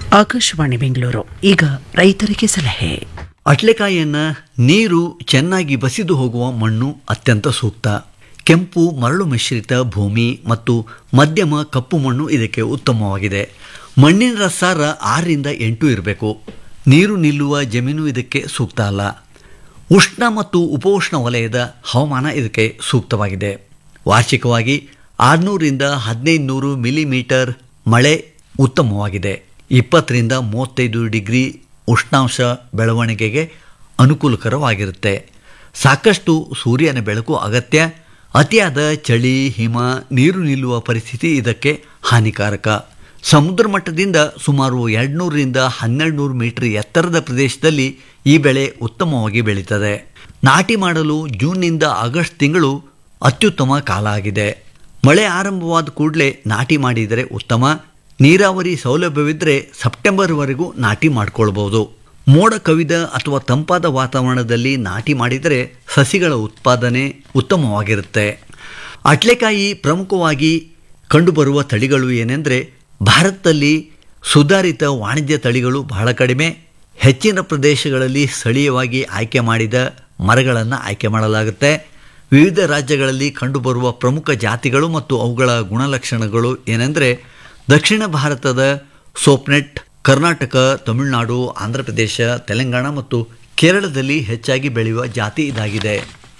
ಆಕಾಶವಾಣಿ ಬೆಂಗಳೂರು ಈಗ ರೈತರಿಗೆ ಸಲಹೆ ಅಟ್ಲೆಕಾಯಿಯನ್ನು ನೀರು ಚೆನ್ನಾಗಿ ಬಸಿದು ಹೋಗುವ ಮಣ್ಣು ಅತ್ಯಂತ ಸೂಕ್ತ ಕೆಂಪು ಮರಳು ಮಿಶ್ರಿತ ಭೂಮಿ ಮತ್ತು ಮಧ್ಯಮ ಕಪ್ಪು ಮಣ್ಣು ಇದಕ್ಕೆ ಉತ್ತಮವಾಗಿದೆ ಮಣ್ಣಿನ ರಸಾರ ಆರರಿಂದ ಎಂಟು ಇರಬೇಕು ನೀರು ನಿಲ್ಲುವ ಜಮೀನು ಇದಕ್ಕೆ ಸೂಕ್ತ ಅಲ್ಲ ಉಷ್ಣ ಮತ್ತು ಉಪೋಷ್ಣ ವಲಯದ ಹವಾಮಾನ ಇದಕ್ಕೆ ಸೂಕ್ತವಾಗಿದೆ ವಾರ್ಷಿಕವಾಗಿ ಆರುನೂರಿಂದ ಹದಿನೈದು ನೂರು ಮಿಲಿಮೀಟರ್ ಮಳೆ ಉತ್ತಮವಾಗಿದೆ ಇಪ್ಪತ್ತರಿಂದ ಮೂವತ್ತೈದು ಡಿಗ್ರಿ ಉಷ್ಣಾಂಶ ಬೆಳವಣಿಗೆಗೆ ಅನುಕೂಲಕರವಾಗಿರುತ್ತೆ ಸಾಕಷ್ಟು ಸೂರ್ಯನ ಬೆಳಕು ಅಗತ್ಯ ಅತಿಯಾದ ಚಳಿ ಹಿಮ ನೀರು ನಿಲ್ಲುವ ಪರಿಸ್ಥಿತಿ ಇದಕ್ಕೆ ಹಾನಿಕಾರಕ ಸಮುದ್ರ ಮಟ್ಟದಿಂದ ಸುಮಾರು ಎರಡುನೂರರಿಂದ ಹನ್ನೆರಡು ನೂರು ಮೀಟರ್ ಎತ್ತರದ ಪ್ರದೇಶದಲ್ಲಿ ಈ ಬೆಳೆ ಉತ್ತಮವಾಗಿ ಬೆಳೀತದೆ ನಾಟಿ ಮಾಡಲು ಜೂನ್ನಿಂದ ಆಗಸ್ಟ್ ತಿಂಗಳು ಅತ್ಯುತ್ತಮ ಕಾಲ ಆಗಿದೆ ಮಳೆ ಆರಂಭವಾದ ಕೂಡಲೇ ನಾಟಿ ಮಾಡಿದರೆ ಉತ್ತಮ ನೀರಾವರಿ ಸೌಲಭ್ಯವಿದ್ದರೆ ಸೆಪ್ಟೆಂಬರ್ವರೆಗೂ ನಾಟಿ ಮಾಡಿಕೊಳ್ಬೋದು ಮೋಡ ಕವಿದ ಅಥವಾ ತಂಪಾದ ವಾತಾವರಣದಲ್ಲಿ ನಾಟಿ ಮಾಡಿದರೆ ಸಸಿಗಳ ಉತ್ಪಾದನೆ ಉತ್ತಮವಾಗಿರುತ್ತೆ ಅಟ್ಲೆಕಾಯಿ ಪ್ರಮುಖವಾಗಿ ಕಂಡುಬರುವ ತಳಿಗಳು ಏನೆಂದರೆ ಭಾರತದಲ್ಲಿ ಸುಧಾರಿತ ವಾಣಿಜ್ಯ ತಳಿಗಳು ಬಹಳ ಕಡಿಮೆ ಹೆಚ್ಚಿನ ಪ್ರದೇಶಗಳಲ್ಲಿ ಸ್ಥಳೀಯವಾಗಿ ಆಯ್ಕೆ ಮಾಡಿದ ಮರಗಳನ್ನು ಆಯ್ಕೆ ಮಾಡಲಾಗುತ್ತೆ ವಿವಿಧ ರಾಜ್ಯಗಳಲ್ಲಿ ಕಂಡುಬರುವ ಪ್ರಮುಖ ಜಾತಿಗಳು ಮತ್ತು ಅವುಗಳ ಗುಣಲಕ್ಷಣಗಳು ಏನೆಂದರೆ ದಕ್ಷಿಣ ಭಾರತದ ಸೋಪ್ನೆಟ್ ಕರ್ನಾಟಕ ತಮಿಳುನಾಡು ಆಂಧ್ರ ಪ್ರದೇಶ ತೆಲಂಗಾಣ ಮತ್ತು ಕೇರಳದಲ್ಲಿ ಹೆಚ್ಚಾಗಿ ಬೆಳೆಯುವ ಜಾತಿ ಇದಾಗಿದೆ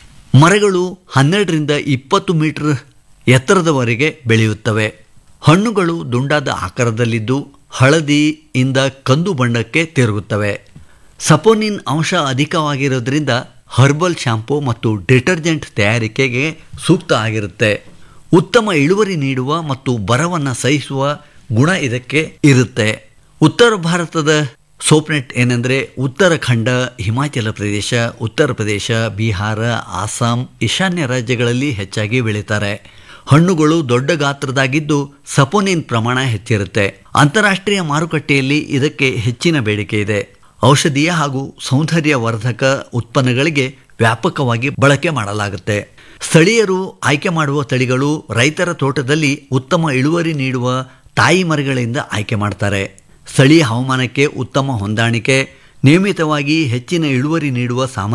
ಮರಗಳು ಹನ್ನೆರಡರಿಂದ ಇಪ್ಪತ್ತು ಮೀಟರ್ ಎತ್ತರದವರೆಗೆ ಬೆಳೆಯುತ್ತವೆ ಹಣ್ಣುಗಳು ದುಂಡಾದ ಆಕಾರದಲ್ಲಿದ್ದು ಹಳದಿಯಿಂದ ಕಂದು ಬಣ್ಣಕ್ಕೆ ತಿರುಗುತ್ತವೆ ಸಪೋನಿನ್ ಅಂಶ ಅಧಿಕವಾಗಿರೋದ್ರಿಂದ ಹರ್ಬಲ್ ಶಾಂಪೂ ಮತ್ತು ಡಿಟರ್ಜೆಂಟ್ ತಯಾರಿಕೆಗೆ ಸೂಕ್ತ ಆಗಿರುತ್ತೆ ಉತ್ತಮ ಇಳುವರಿ ನೀಡುವ ಮತ್ತು ಬರವನ್ನು ಸಹಿಸುವ ಗುಣ ಇದಕ್ಕೆ ಇರುತ್ತೆ ಉತ್ತರ ಭಾರತದ ಸೋಪ್ನೆಟ್ ಏನೆಂದರೆ ಉತ್ತರಾಖಂಡ ಹಿಮಾಚಲ ಪ್ರದೇಶ ಉತ್ತರ ಪ್ರದೇಶ ಬಿಹಾರ ಆಸಾಂ ಈಶಾನ್ಯ ರಾಜ್ಯಗಳಲ್ಲಿ ಹೆಚ್ಚಾಗಿ ಬೆಳೀತಾರೆ ಹಣ್ಣುಗಳು ದೊಡ್ಡ ಗಾತ್ರದಾಗಿದ್ದು ಸಪೋನಿನ್ ಪ್ರಮಾಣ ಹೆಚ್ಚಿರುತ್ತೆ ಅಂತಾರಾಷ್ಟ್ರೀಯ ಮಾರುಕಟ್ಟೆಯಲ್ಲಿ ಇದಕ್ಕೆ ಹೆಚ್ಚಿನ ಬೇಡಿಕೆ ಇದೆ ಔಷಧೀಯ ಹಾಗೂ ಸೌಂದರ್ಯ ವರ್ಧಕ ಉತ್ಪನ್ನಗಳಿಗೆ ವ್ಯಾಪಕವಾಗಿ ಬಳಕೆ ಮಾಡಲಾಗುತ್ತೆ ಸ್ಥಳೀಯರು ಆಯ್ಕೆ ಮಾಡುವ ತಳಿಗಳು ರೈತರ ತೋಟದಲ್ಲಿ ಉತ್ತಮ ಇಳುವರಿ ನೀಡುವ ತಾಯಿ ಮರಗಳಿಂದ ಆಯ್ಕೆ ಮಾಡ್ತಾರೆ ಸ್ಥಳೀಯ ಹವಾಮಾನಕ್ಕೆ ಉತ್ತಮ ಹೊಂದಾಣಿಕೆ ನಿಯಮಿತವಾಗಿ ಹೆಚ್ಚಿನ ಇಳುವರಿ ನೀಡುವ ಸಾಮರ್ಥ್ಯ